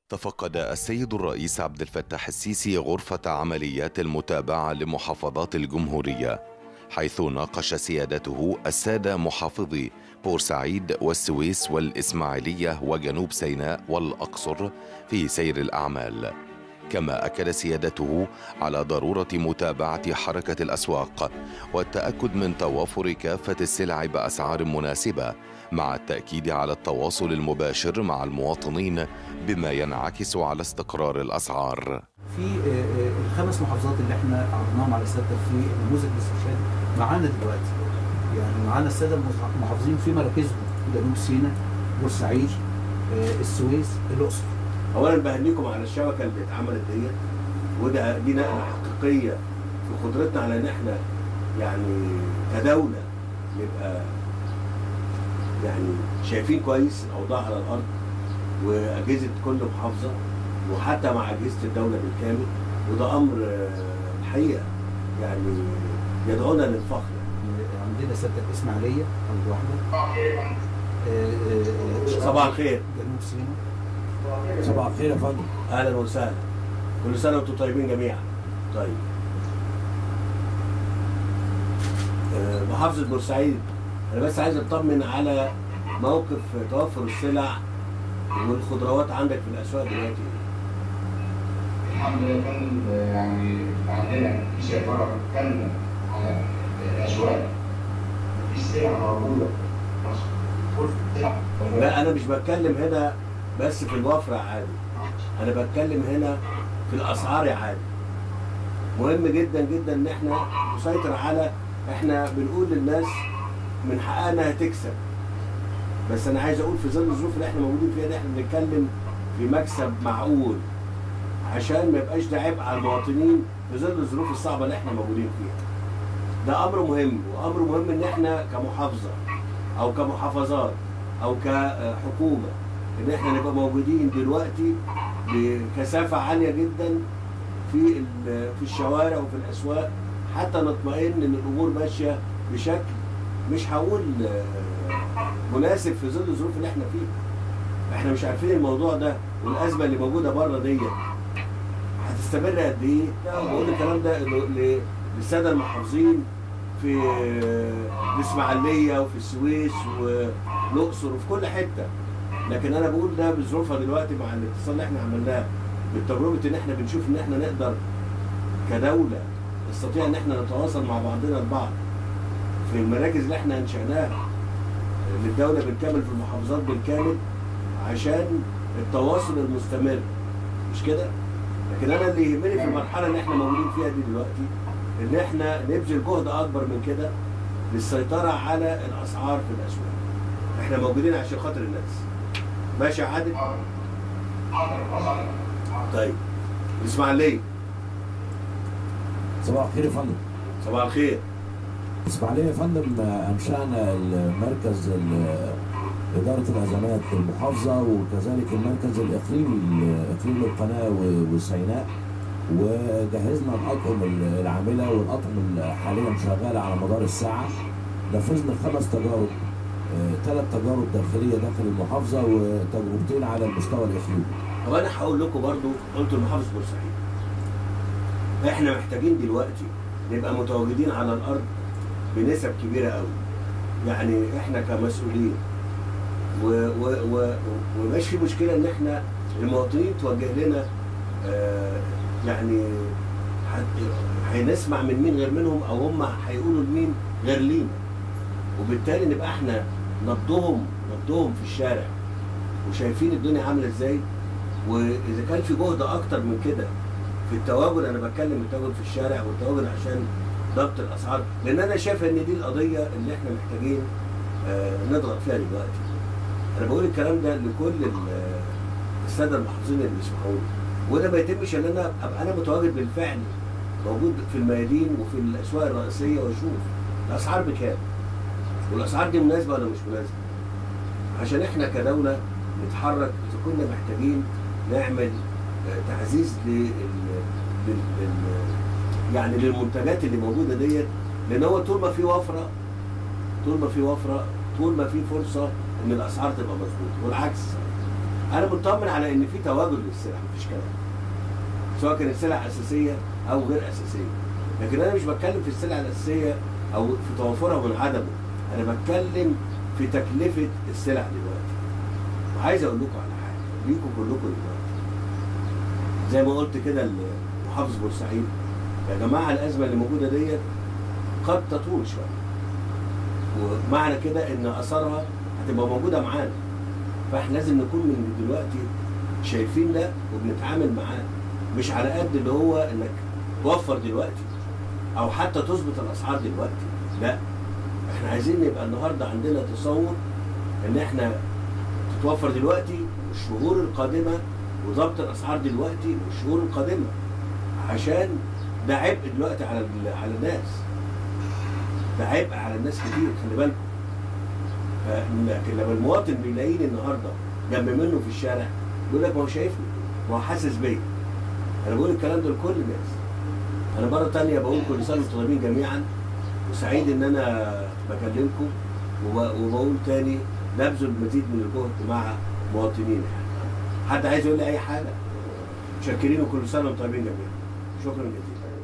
تفقد السيد الرئيس عبد الفتاح السيسي غرفة عمليات المتابعة لمحافظات الجمهورية حيث ناقش سيادته السادة محافظي بورسعيد والسويس والإسماعيلية وجنوب سيناء والأقصر في سير الأعمال كما أكد سيادته على ضرورة متابعة حركة الأسواق والتأكد من توافر كافة السلع بأسعار مناسبة مع التأكيد على التواصل المباشر مع المواطنين بما ينعكس على استقرار الأسعار في آه، آه، الخمس محافظات اللي احنا عرضناهم على الساده في نموذج الاستشهاد معانا دلوقتي يعني معانا الساده المحافظين في مراكزهم جنوب سيناء بورسعيد آه، السويس الاقصر اولا بهنيكم على الشبكه اللي اتعملت ديت وده دي نقله حقيقيه في قدرتنا على ان احنا يعني كدوله نبقى يعني شايفين كويس الاوضاع على الارض واجهزه كل محافظه وحتى مع اجهزه الدوله بالكامل وده امر آه، الحقيقه يعني يدعونا للفخر آه، عندنا ساده الاسماعيليه اول واحده آه، آه، صباح الخير جنوب سيناء صباح الخير يا فندم اهلا وسهلا كل سنه وانتم طيبين جميعا طيب آه، محافظه بورسعيد انا بس عايز اطمن على موقف توفر السلع والخضروات عندك في الاسواق دلوقتي الحمد لله يا فندم يعني عندنا في سيطرة كاملة على الأسواق في سلع موجودة في مصر كل سلع لا انا مش بتكلم هنا بس في الوفره يا عادي انا بتكلم هنا في الاسعار يا عادي مهم جدا جدا ان احنا نسيطر على احنا بنقول للناس من حقها انها تكسب بس انا عايز اقول في ظل الظروف اللي احنا موجودين فيها دي احنا بنتكلم في مكسب معقول عشان ما يبقاش ده عبء على المواطنين في ظل الظروف الصعبه اللي احنا موجودين فيها ده امر مهم وامر مهم ان احنا كمحافظه او كمحافظات او كحكومه ان احنا نبقى موجودين دلوقتي بكثافه عاليه جدا في ال- في الشوارع وفي الاسواق حتى نطمئن ان الامور ماشيه بشكل مش هقول آه، مناسب في ظل الظروف اللي احنا فيها. احنا مش عارفين الموضوع ده والازمه اللي موجوده بره ديت هتستمر قد ايه؟ لا بقول الكلام ده إنه ل- للساده المحافظين في آه، الاسماعيليه وفي السويس والاقصر وفي كل حته لكن انا بقول ده بظروفها دلوقتي مع الاتصال اللي احنا عملناه بالتجربه ان احنا بنشوف ان احنا نقدر كدوله نستطيع ان احنا نتواصل مع بعضنا البعض في المراكز اللي احنا انشأناها للدوله بالكامل في المحافظات بالكامل عشان التواصل المستمر مش كده؟ لكن انا اللي يهمني في المرحله اللي احنا موجودين فيها دي دلوقتي ان احنا نبذل جهد اكبر من كده للسيطره على الاسعار في الاسواق. احنا موجودين عشان خاطر الناس. ماشي يا عادل؟ طيب الاسماعيليه صباح الخير يا فندم صباح الخير اسماعيليه يا فندم آه، انشانا المركز ال- اداره الازمات المحافظه وكذلك المركز الاقليمي اقليم القناه و- وسيناء وجهزنا الاطقم ال- العامله والاطقم اللي حاليا شغاله على مدار الساعه نفذنا خمس تجارب ثلاث تجارب داخليه داخل المحافظه وتجربتين على المستوى الاقليمي طب انا هقول لكم برضو قلت المحافظ بورسعيد احنا محتاجين دلوقتي نبقى متواجدين على الارض بنسب كبيره قوي يعني احنا كمسؤولين و و و ومبقاش في مشكله ان احنا المواطنين توجه لنا آه يعني هت- هنسمع من مين غير منهم او هم هيقولوا لمين غير لينا وبالتالي نبقى احنا نبضهم نبضهم في الشارع وشايفين الدنيا عامله ازاي واذا كان في جهد اكتر من كده في التواجد انا بتكلم التواجد في الشارع والتواجد عشان ضبط الاسعار لان انا شايف ان دي القضيه اللي احنا محتاجين آه، نضغط فيها دلوقتي انا بقول الكلام ده لكل ال- الساده المحافظين اللي بيسمعوني وده ما يتمش ان انا ابقى انا متواجد بالفعل موجود في الميادين وفي الاسواق الرئيسيه واشوف الاسعار بكام والاسعار دي مناسبه ولا مش مناسبه عشان احنا كدوله نتحرك اذا كنا محتاجين نعمل آه، تعزيز لل لل- لل- يعني للمنتجات اللي موجوده ديت لان هو طول ما في وفره طول ما في وفره طول ما في فرصه ان الاسعار تبقى مظبوطه والعكس انا مطمن على ان في تواجد للسلع مفيش كلام سواء كانت سلع اساسيه او غير اساسيه لكن انا مش بتكلم في السلع الاساسيه او في توفرها من عدمه انا بتكلم في تكلفه السلع دلوقتي وعايز اقول لكم على حاجه ليكم كلكم دلوقتي زي ما قلت كده لمحافظ بورسعيد يا جماعه الازمه اللي موجوده ديت قد تطول شويه ومعنى كده ان اثارها هتبقى موجوده معانا فاحنا لازم نكون من دلوقتي شايفين ده وبنتعامل معاه مش على قد اللي هو انك توفر دلوقتي او حتى تظبط الاسعار دلوقتي لا احنا عايزين يبقى النهارده عندنا تصور ان احنا تتوفر دلوقتي والشهور القادمه وضبط الاسعار دلوقتي والشهور القادمه عشان ده عبء دلوقتي على ال- على الناس ده عبء على الناس كتير خلي بالكم ف- لكن لما المواطن بيلاقيني النهارده جنب منه في الشارع بيقول لك ما هو شايفني ما هو حاسس بيا انا بقول الكلام ده لكل الناس انا مره تانية بقول كل سنه وانتم طيبين جميعا وسعيد ان انا بكلمكم وب- وبقول تاني نبذل مزيد من الجهد مع مواطنينا حد عايز يقول لي اي حاجه متشكرين وكل سنه وانتم طيبين جميعا شكرا جزيلا